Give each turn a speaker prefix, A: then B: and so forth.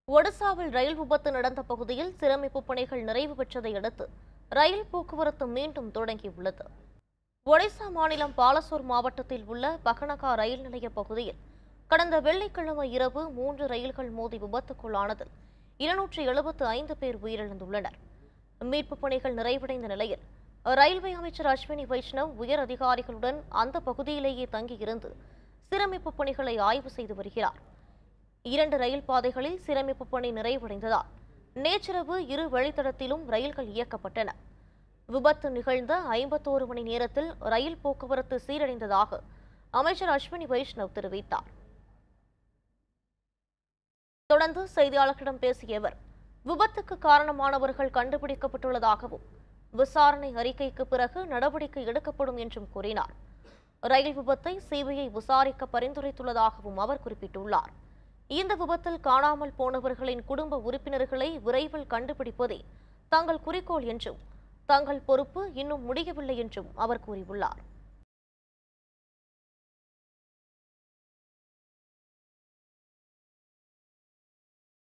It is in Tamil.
A: ஒடிசாவில் ரயில் விபத்து நடந்த பகுதியில் சீரமைப்பு பணிகள் நிறைவு பெற்றதை அடுத்து ரயில் போக்குவரத்து மீண்டும் தொடங்கியுள்ளது ஒடிசா மாநிலம் பாலசோர் மாவட்டத்தில் உள்ள பகனகா ரயில் நிலைய பகுதியில் கடந்த வெள்ளிக்கிழமை இரவு மூன்று ரயில்கள் மோதி விபத்துக்குள்ளானதில் இருநூற்றி எழுபத்து ஐந்து பேர் உயிரிழந்துள்ளனர் மீட்புப் பணிகள் நிறைவடைந்த நிலையில் ரயில்வே அமைச்சர் அஸ்வினி வைஷ்ணவ் உயர் அதிகாரிகளுடன் அந்த பகுதியிலேயே தங்கியிருந்து சீரமைப்பு பணிகளை ஆய்வு செய்து வருகிறார் இரண்டு ரயில் பாதைகளில் சீரமைப்பு பணி நிறைவடைந்ததால் நேற்றிரவு இரு வழித்தடத்திலும் ரயில்கள் இயக்கப்பட்டன விபத்து நிகழ்ந்த ஐம்பத்தோரு மணி நேரத்தில் ரயில் போக்குவரத்து சீரடைந்ததாக அமைச்சர் அஸ்வினி வைஷ்ணவ் தெரிவித்தார் தொடர்ந்து செய்தியாளர்களிடம் பேசிய அவர் விபத்துக்கு காரணமானவர்கள் கண்டுபிடிக்கப்பட்டுள்ளதாகவும் விசாரணை அறிக்கைக்கு பிறகு நடவடிக்கை எடுக்கப்படும் என்றும் கூறினார் ரயில் விபத்தை சிபிஐ விசாரிக்க பரிந்துரைத்துள்ளதாகவும் அவர் குறிப்பிட்டுள்ளார் இந்த விபத்தில் காணாமல் போனவர்களின் குடும்ப உறுப்பினர்களை விரைவில் கண்டுபிடிப்பதே தங்கள் குறிக்கோள் என்றும் தங்கள் பொறுப்பு இன்னும் முடியவில்லை என்றும் அவர் கூறியுள்ளார்